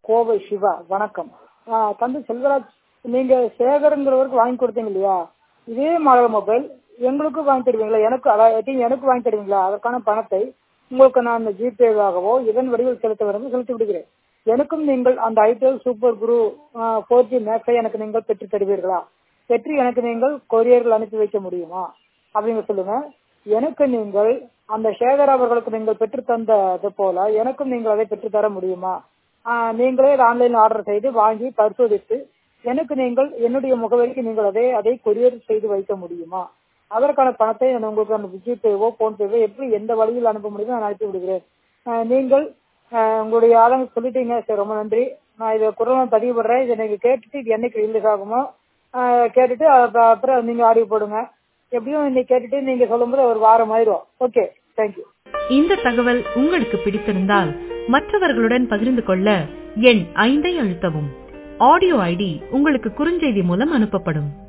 கோவை சிவா வணக்கம் ஆஹ் தந்தை செல்வராஜ் நீங்க சேகருங்கிறவருக்கு வாங்கி கொடுத்தீங்க இல்லையா இதே மாடல் மொபைல் எங்களுக்கும் வாங்கி தருவீங்களா எனக்கு அதாவது எனக்கு வாங்கி தருவீங்களா அதற்கான பணத்தை உங்களுக்கு நான் அந்த ஜிபேவாகவோ இதன் வடிவில் செலுத்த வேண்டும் செலுத்தி விடுகிறேன் எனக்கும் நீங்கள் அந்த itel super guru four G மேக்ஸை எனக்கு நீங்கள் பெற்று தருவீர்களா பெற்று எனக்கு நீங்கள் கொரியர்கள் அனுப்பி வைக்க முடியுமா அப்படிங்க சொல்லுங்க எனக்கு நீங்கள் அந்த சேகர் அவர்களுக்கு நீங்கள் பெற்று தந்தது போல எனக்கும் நீங்கள் அதை பெற்று தர முடியுமா ஆஹ் நீங்களே ஆன்லைன் ஆர்டர் செய்து வாங்கி பரிசோதித்து எனக்கு நீங்கள் என்னுடைய முகவரிக்கு நீங்கள் அதை அதை கொரியர் செய்து வைக்க முடியுமா அதற்கான பணத்தை நான் உங்களுக்கு அந்த ஜிபேவோ போன்பேவோ எப்படி எந்த வழியில் அனுப்ப முடியுமோ நான் அனுப்பி விடுகிறேன் ஆஹ் நீங்கள் ஆஹ் உங்களுடைய ஆளுங்க சொல்லிட்டீங்க சரி ரொம்ப நன்றி நான் இதை குரலாம் பதிவு பண்றேன் இதை நீங்க கேட்டுட்டு இது என்னைக்கு ரிலீஸ் ஆகுமோ ஆஹ் கேட்டுட்டு அப்ப- அப்புறம் நீங்க ஆடியோ போடுங்க எப்படியும் இன்னைக்கு கேட்டுட்டு நீங்க சொல்லும்போது ஒரு வாரம் ஆயிரும் ஓகே தேங்க்யூ இந்த தகவல் உங்களுக்கு பிடித்திருந்தால் மற்றவர்களுடன் பகிர்ந்து கொள்ள எண் ஐந்தை அழுத்தவும் ஆடியோ ஐடி உங்களுக்கு குறுஞ்செய்தி மூலம் அனுப்பப்படும்